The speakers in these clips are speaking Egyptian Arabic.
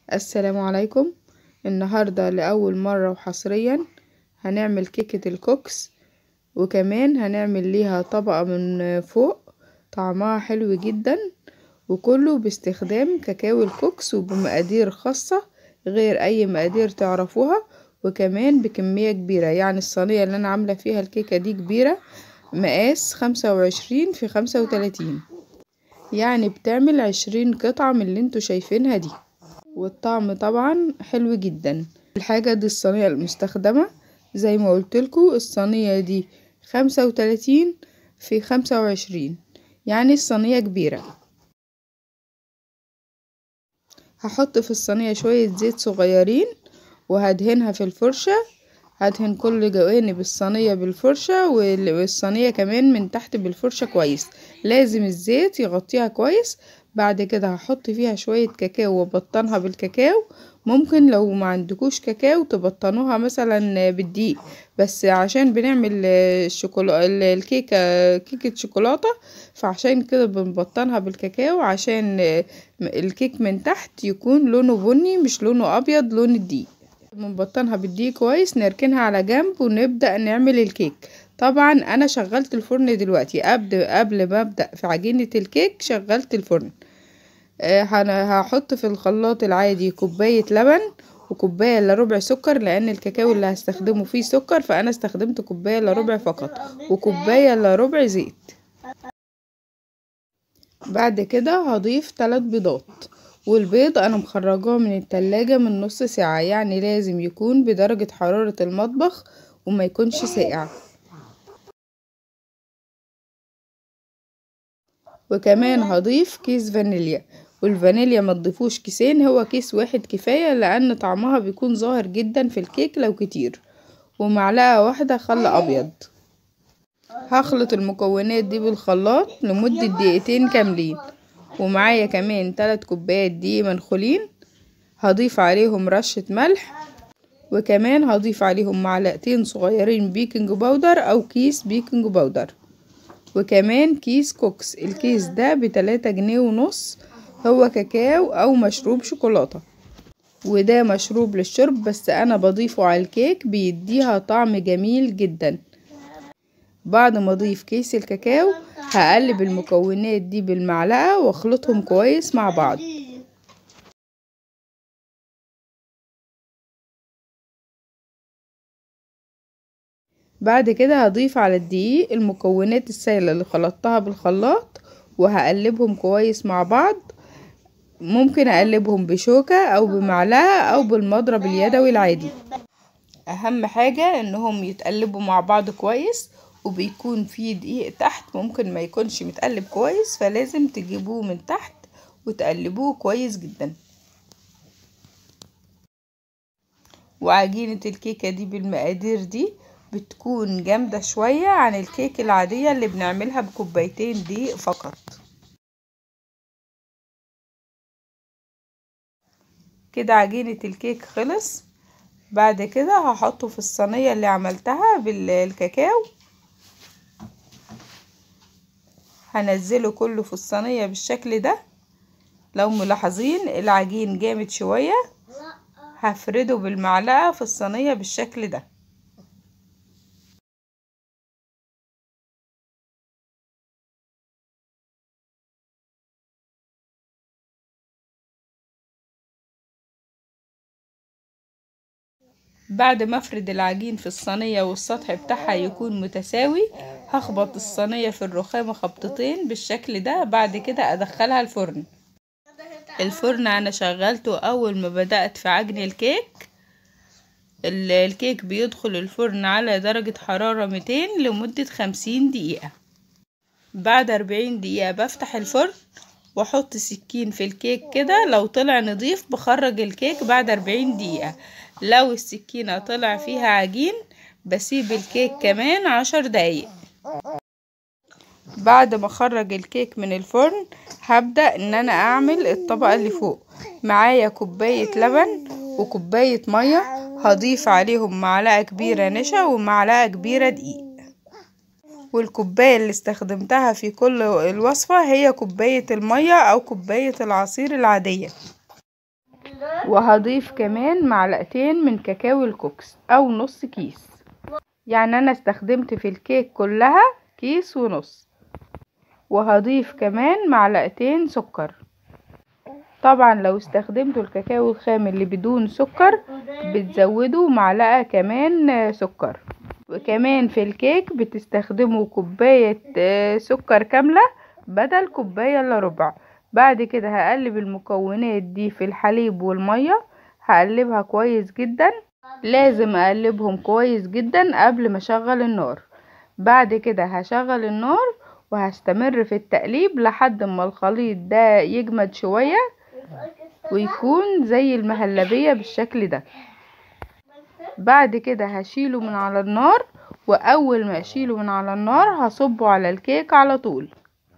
السلام عليكم النهاردة لأول مرة وحصريا هنعمل كيكة الكوكس وكمان هنعمل ليها طبقة من فوق طعمها حلو جدا وكله باستخدام كاكاو الكوكس وبمقادير خاصة غير أي مقادير تعرفوها وكمان بكمية كبيرة يعني الصينية اللي أنا عاملة فيها الكيكة دي كبيرة مقاس خمسة وعشرين في خمسة وتلاتين يعني بتعمل عشرين قطعة من اللي انتوا شايفينها دي والطعم طبعا حلو جدا الحاجة دي الصينية المستخدمة زي ما قلتلكوا الصينية دي خمسة وتلاتين في خمسة وعشرين يعني الصينية كبيرة هحط في الصينية شوية زيت صغيرين وهدهنها في الفرشة هدهن كل جوانب الصينية بالفرشة والصينية كمان من تحت بالفرشة كويس لازم الزيت يغطيها كويس بعد كده هحط فيها شوية كاكاو وابطنها بالكاكاو ممكن لو ما عندكوش كاكاو تبطنوها مثلا بالدقيق بس عشان بنعمل الشوكولا الكيكة كيكة شوكولاتة فعشان كده بنبطنها بالكاكاو عشان الكيك من تحت يكون لونه بني مش لونه ابيض لون الدقيق بنبطنها بالدقيق كويس نركنها على جنب ونبدأ نعمل الكيك طبعا انا شغلت الفرن دلوقتي قبل قبل ما ابدا في عجينه الكيك شغلت الفرن أه هحط في الخلاط العادي كوبايه لبن وكوبايه الا ربع سكر لان الكاكاو اللي هستخدمه فيه سكر فانا استخدمت كوبايه الا ربع فقط وكوبايه الا ربع زيت بعد كده هضيف ثلاث بيضات والبيض انا مخرجاه من التلاجة من نص ساعة يعني لازم يكون بدرجة حرارة المطبخ وما يكونش ساقع وكمان هضيف كيس فانيليا والفانيليا ما تضيفوش كيسين هو كيس واحد كفاية لان طعمها بيكون ظاهر جدا في الكيك لو كتير ومعلقة واحدة خل ابيض هخلط المكونات دي بالخلاط لمدة دقيقتين كاملين ومعايا كمان تلات كوبايات دقيق منخولين هضيف عليهم رشة ملح وكمان هضيف عليهم معلقتين صغيرين بيكنج باودر او كيس بيكنج باودر وكمان كيس كوكس الكيس ده بتلاتة جنيه ونص هو كاكاو او مشروب شوكولاتة وده مشروب للشرب بس انا بضيفه على الكيك بيديها طعم جميل جدا بعد ما اضيف كيس الكاكاو هقلب المكونات دي بالمعلقة واخلطهم كويس مع بعض بعد كده هضيف على الدقيق المكونات السائلة اللي خلطتها بالخلاط وهقلبهم كويس مع بعض ممكن اقلبهم بشوكة او بمعلقة او بالمضرب اليدوي العادي اهم حاجة انهم يتقلبوا مع بعض كويس وبيكون في دقيق تحت ممكن ما يكونش متقلب كويس فلازم تجيبوه من تحت وتقلبوه كويس جدا وعجينة الكيكة دي بالمقادير دي بتكون جامدة شوية عن الكيك العادية اللي بنعملها بكوبايتين دقيق فقط كده عجينة الكيك خلص بعد كده هحطه في الصينية اللي عملتها بالكاكاو هنزله كله في الصينية بالشكل ده لو ملاحظين العجين جامد شوية هفرده بالمعلقة في الصينية بالشكل ده بعد ما افرد العجين في الصينية والسطح بتاعها يكون متساوي هخبط الصينية في الرخامة خبطتين بالشكل ده بعد كده ادخلها الفرن الفرن انا شغلته اول ما بدأت في عجن الكيك الكيك بيدخل الفرن على درجة حرارة ميتين لمدة خمسين دقيقة بعد اربعين دقيقة بفتح الفرن واحط سكين في الكيك كده لو طلع نضيف بخرج الكيك بعد اربعين دقيقة لو السكينة طلع فيها عجين بسيب الكيك كمان عشر دقايق بعد ما اخرج الكيك من الفرن هبدأ ان انا اعمل الطبقة اللي فوق معايا كوباية لبن وكوباية مية هضيف عليهم معلقة كبيرة نشا ومعلقة كبيرة دقيق والكوباية اللي استخدمتها في كل الوصفة هي كوباية المية او كوباية العصير العادية وهضيف كمان معلقتين من كاكاو الكوكس او نص كيس يعني انا استخدمت في الكيك كلها كيس ونص وهضيف كمان معلقتين سكر طبعا لو استخدمتوا الكاكاو الخام اللي بدون سكر بتزودوا معلقة كمان سكر وكمان في الكيك بتستخدموا كوباية سكر كاملة بدل كوباية الا ربع بعد كده هقلب المكونات دي في الحليب والمية هقلبها كويس جدا لازم اقلبهم كويس جدا قبل ما اشغل النار بعد كده هشغل النار وهستمر في التقليب لحد ما الخليط ده يجمد شوية ويكون زي المهلبية بالشكل ده بعد كده هشيله من على النار واول ما اشيله من على النار هصبه على الكيك على طول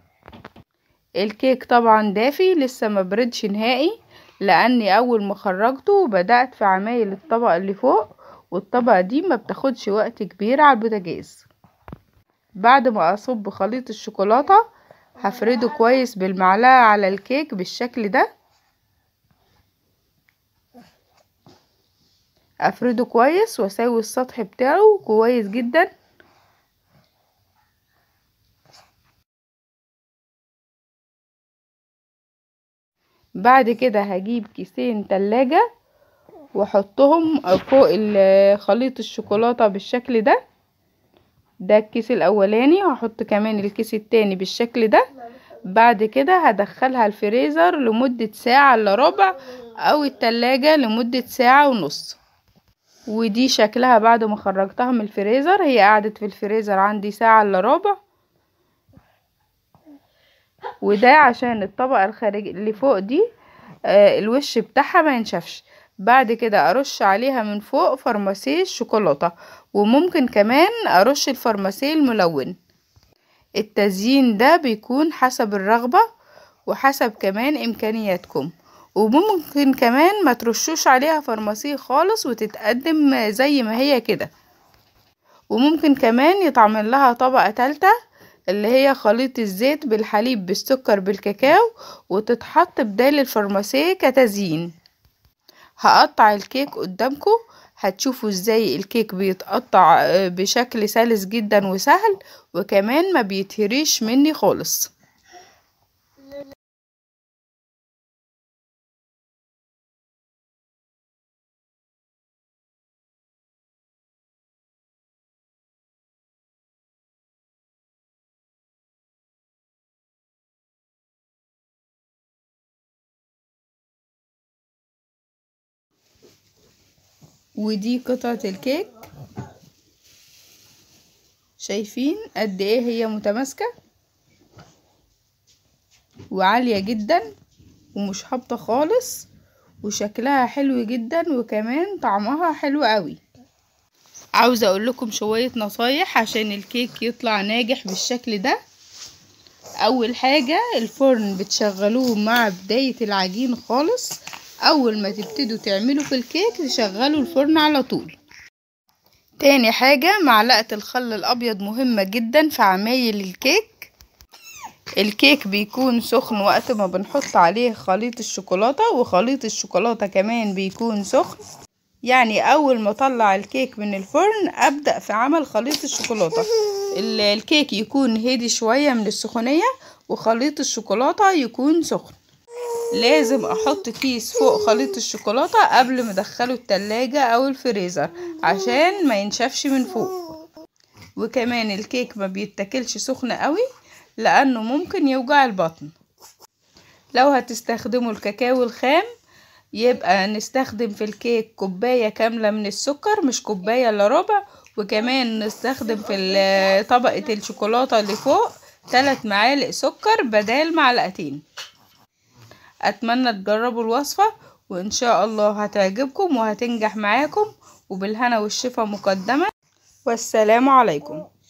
الكيك طبعا دافي لسه ما بردش نهائي لاني اول ما خرجته بدأت في عمايل الطبقة اللي فوق والطبقة دي ما بتاخدش وقت كبير على البوتاجاز بعد ما اصب خليط الشوكولاتة هفرده كويس بالمعلقة على الكيك بالشكل ده افرده كويس واسوي السطح بتاعه كويس جدا بعد كده هجيب كيسين تلاجة واحطهم فوق خليط الشوكولاتة بالشكل ده ده الكيس الاولاني هحط كمان الكيس التاني بالشكل ده بعد كده هدخلها الفريزر لمدة ساعة الا ربع او التلاجة لمدة ساعة ونص ودي شكلها بعد ما خرجتها من الفريزر هي قعدت في الفريزر عندي ساعة الا ربع وده عشان الطبقة الخارج اللي فوق دي آه الوش بتاعها ما ينشفش بعد كده ارش عليها من فوق فرماسيه الشوكولاتة وممكن كمان ارش الفرماسيه الملون التزيين ده بيكون حسب الرغبة وحسب كمان امكانياتكم وممكن كمان ما ترشوش عليها فرماسيه خالص وتتقدم زي ما هي كده وممكن كمان يتعمل لها طبقة تالتة اللي هي خليط الزيت بالحليب بالسكر بالكاكاو وتتحط بدال الفرماسيه كتزيين هقطع الكيك قدامكم هتشوفوا ازاي الكيك بيتقطع بشكل سلس جدا وسهل وكمان ما بيتهريش مني خالص ودي قطعة الكيك شايفين قد ايه هي متماسكة وعالية جدا ومش هابطة خالص وشكلها حلو جدا وكمان طعمها حلو قوي عاوزة اقول لكم شوية نصايح عشان الكيك يطلع ناجح بالشكل ده اول حاجة الفرن بتشغلوه مع بداية العجين خالص اول ما تبتدوا تعملوا في الكيك تشغلوا الفرن على طول تاني حاجة معلقة الخل الابيض مهمة جدا في عمايل الكيك الكيك بيكون سخن وقت ما بنحط عليه خليط الشوكولاتة وخليط الشوكولاتة كمان بيكون سخن يعني اول ما اطلع الكيك من الفرن ابدأ في عمل خليط الشوكولاتة الكيك يكون هادي شوية من السخونية وخليط الشوكولاتة يكون سخن لازم احط كيس فوق خليط الشوكولاتة قبل ما ادخله التلاجة او الفريزر عشان ما ينشفش من فوق وكمان الكيك ما بيتاكلش سخن قوي لانه ممكن يوجع البطن لو هتستخدموا الكاكاو الخام يبقى نستخدم في الكيك كوباية كاملة من السكر مش كوباية الا ربع وكمان نستخدم في طبقة الشوكولاتة اللي فوق ثلاث معالق سكر بدال معلقتين اتمنى تجربوا الوصفة وان شاء الله هتعجبكم وهتنجح معاكم وبالهنا والشفا مقدما والسلام عليكم